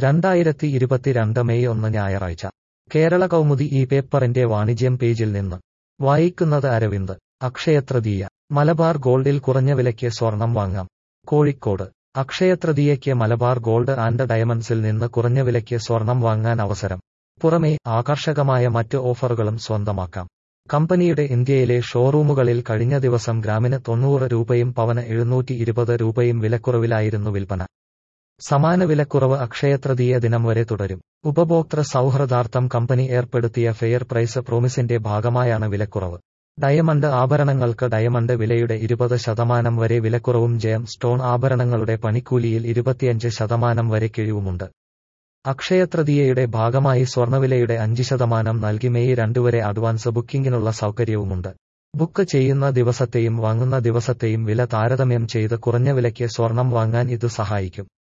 രണ്ടായിരത്തി ഇരുപത്തിരണ്ട് മെയ് ഒന്ന് ഞായറാഴ്ച കേരള കൗമുദി ഈ പേപ്പറിന്റെ വാണിജ്യം പേജിൽ നിന്ന് വായിക്കുന്നത് അരവിന്ദ് അക്ഷയതൃതീയ മലബാർ ഗോൾഡിൽ കുറഞ്ഞ വിലയ്ക്ക് സ്വർണം വാങ്ങാം കോഴിക്കോട് അക്ഷയതൃതീയയ്ക്ക് മലബാർ ഗോൾഡ് ആൻഡ് ഡയമണ്ട്സിൽ നിന്ന് കുറഞ്ഞ വിലയ്ക്ക് സ്വർണം വാങ്ങാൻ അവസരം പുറമേ ആകർഷകമായ മറ്റ് ഓഫറുകളും സ്വന്തമാക്കാം കമ്പനിയുടെ ഇന്ത്യയിലെ ഷോറൂമുകളിൽ കഴിഞ്ഞ ദിവസം ഗ്രാമിന് തൊണ്ണൂറ് രൂപയും പവന് എഴുന്നൂറ്റി ഇരുപത് രൂപയും വിലക്കുറവിലായിരുന്നു വിൽപ്പന സമാന വിലക്കുറവ് അക്ഷയതൃതീയ ദിനം വരെ തുടരും ഉപഭോക്തൃ സൗഹൃദാർത്ഥം കമ്പനി ഏർപ്പെടുത്തിയ ഫെയർ പ്രൈസ് പ്രോമിസിന്റെ ഭാഗമായാണ് വിലക്കുറവ് ഡയമണ്ട് ആഭരണങ്ങൾക്ക് ഡയമണ്ട് വിലയുടെ ഇരുപത് ശതമാനം വരെ വിലക്കുറവും ജയം സ്റ്റോൺ ആഭരണങ്ങളുടെ പണിക്കൂലിയിൽ ഇരുപത്തിയഞ്ച് ശതമാനം വരെ കിഴിവുമുണ്ട് അക്ഷയതൃതീയയുടെ ഭാഗമായി സ്വർണ്ണവിലയുടെ അഞ്ച് ശതമാനം നൽകി മെയ് രണ്ട് വരെ അഡ്വാൻസ് ബുക്കിംഗിനുള്ള സൗകര്യവുമുണ്ട് ബുക്ക് ചെയ്യുന്ന ദിവസത്തെയും വാങ്ങുന്ന ദിവസത്തെയും വില താരതമ്യം ചെയ്ത് കുറഞ്ഞ വിലയ്ക്ക് സ്വർണം വാങ്ങാൻ ഇത് സഹായിക്കും